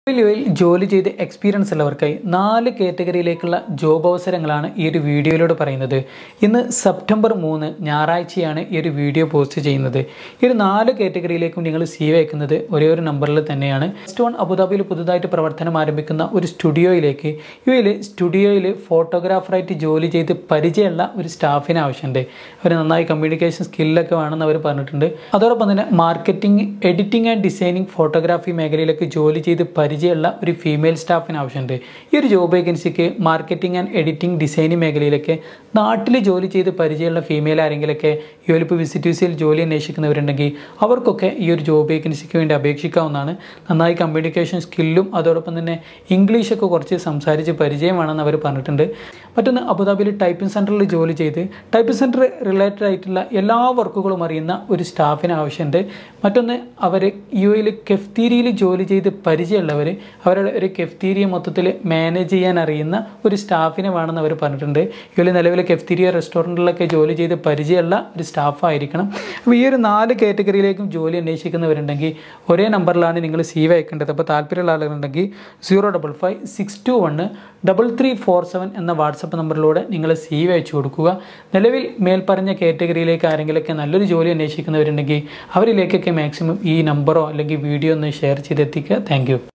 യിൽ ജോലി ചെയ്ത് എക്സ്പീരിയൻസ് ഉള്ളവർക്കായി നാല് കാറ്റഗറിയിലേക്കുള്ള ജോബ് അവസരങ്ങളാണ് ഈ ഒരു വീഡിയോയിലൂടെ പറയുന്നത് ഇന്ന് സെപ്റ്റംബർ മൂന്ന് ഞായറാഴ്ചയാണ് ഈ ഒരു വീഡിയോ പോസ്റ്റ് ചെയ്യുന്നത് ഈ ഒരു നാല് കാറ്റഗറിയിലേക്കും നിങ്ങൾ സി വയ്ക്കുന്നത് ഒരേ ഒരു നമ്പറിൽ തന്നെയാണ് സ്റ്റോൺ അബുദാബിയിൽ പുതുതായിട്ട് പ്രവർത്തനം ആരംഭിക്കുന്ന ഒരു സ്റ്റുഡിയോയിലേക്ക് ഇവയിൽ സ്റ്റുഡിയോയിൽ ഫോട്ടോഗ്രാഫറായിട്ട് ജോലി ചെയ്ത് പരിചയമുള്ള ഒരു സ്റ്റാഫിന് ആവശ്യമുണ്ട് അവർ നന്നായി കമ്മ്യൂണിക്കേഷൻ സ്കില്ലൊക്കെ വേണമെന്ന് അവർ പറഞ്ഞിട്ടുണ്ട് അതോടൊപ്പം തന്നെ marketing editing and designing photography മേഖലയിലൊക്കെ ജോലി ചെയ്ത് പരിചയമുള്ള ഒരു ഫീമെയിൽ സ്റ്റാഫിന് ആവശ്യമുണ്ട് ഈ ഒരു ജോബ് വേക്കൻസിക്ക് മാർക്കറ്റിംഗ് ആൻഡ് എഡിറ്റിംഗ് ഡിസൈനിങ് മേഖലയിലൊക്കെ നാട്ടിൽ ജോലി ചെയ്ത് പരിചയമുള്ള ഫീമെയിൽ ആരെങ്കിലൊക്കെ യുവലിപ്പ് വിസിറ്റ് വിസയിൽ ജോലി അന്വേഷിക്കുന്നവരുണ്ടെങ്കിൽ അവർക്കൊക്കെ ഈ ഒരു ജോബ് വേക്കൻസിക്ക് വേണ്ടി അപേക്ഷിക്കാവുന്നതാണ് നന്നായി കമ്മ്യൂണിക്കേഷൻ സ്കില്ലും അതോടൊപ്പം തന്നെ ഇംഗ്ലീഷൊക്കെ കുറച്ച് സംസാരിച്ച് പരിചയം വേണമെന്ന് അവർ പറഞ്ഞിട്ടുണ്ട് മറ്റൊന്ന് അബുദാബിയിൽ ടൈപ്പിംഗ് സെൻറ്ററിൽ ജോലി ചെയ്ത് ടൈപ്പിംഗ് സെൻറ്റർ റിലേറ്റഡ് ആയിട്ടുള്ള എല്ലാ വർക്കുകളും അറിയുന്ന ഒരു സ്റ്റാഫിന് ആവശ്യമുണ്ട് മറ്റൊന്ന് അവർ യു എയിൽ കെഫ്തീരിയയിൽ ജോലി ചെയ്ത് പരിചയമുള്ളവർ അവരുടെ ഒരു കെഫ്തീരിയ മൊത്തത്തിൽ മാനേജ് ചെയ്യാൻ അറിയുന്ന ഒരു സ്റ്റാഫിനെ വേണമെന്ന് അവർ പറഞ്ഞിട്ടുണ്ട് യു എയിൽ നിലവിലെ കെഫ്തീരിയ റെസ്റ്റോറൻറ്റിലൊക്കെ ജോലി ചെയ്ത് പരിചയമുള്ള ഒരു സ്റ്റാഫായിരിക്കണം അപ്പോൾ ഈ ഒരു നാല് കാറ്റഗറിയിലേക്കും ജോലി അന്വേഷിക്കുന്നവരുണ്ടെങ്കിൽ ഒരേ നമ്പറിലാണ് നിങ്ങൾ സീവ് അയക്കേണ്ടത് അപ്പോൾ താല്പര്യമുള്ള ആളുകളുണ്ടെങ്കിൽ zero double five six two one double three four seven എന്ന വാട്സപ്പ് നമ്പറിലൂടെ നിങ്ങൾ സീവ് അയച്ചു കൊടുക്കുക നിലവിൽ മേൽപ്പറഞ്ഞ കാറ്റഗറിയിലേക്ക് ആരെങ്കിലുമൊക്കെ നല്ലൊരു ജോലി അന്വേഷിക്കുന്നവരുണ്ടെങ്കിൽ അവരിലേക്കൊക്കെ മാക്സിമം ഈ നമ്പറോ അല്ലെങ്കിൽ വീഡിയോ ഒന്ന് ഷെയർ ചെയ്തെത്തിക്കുക താങ്ക്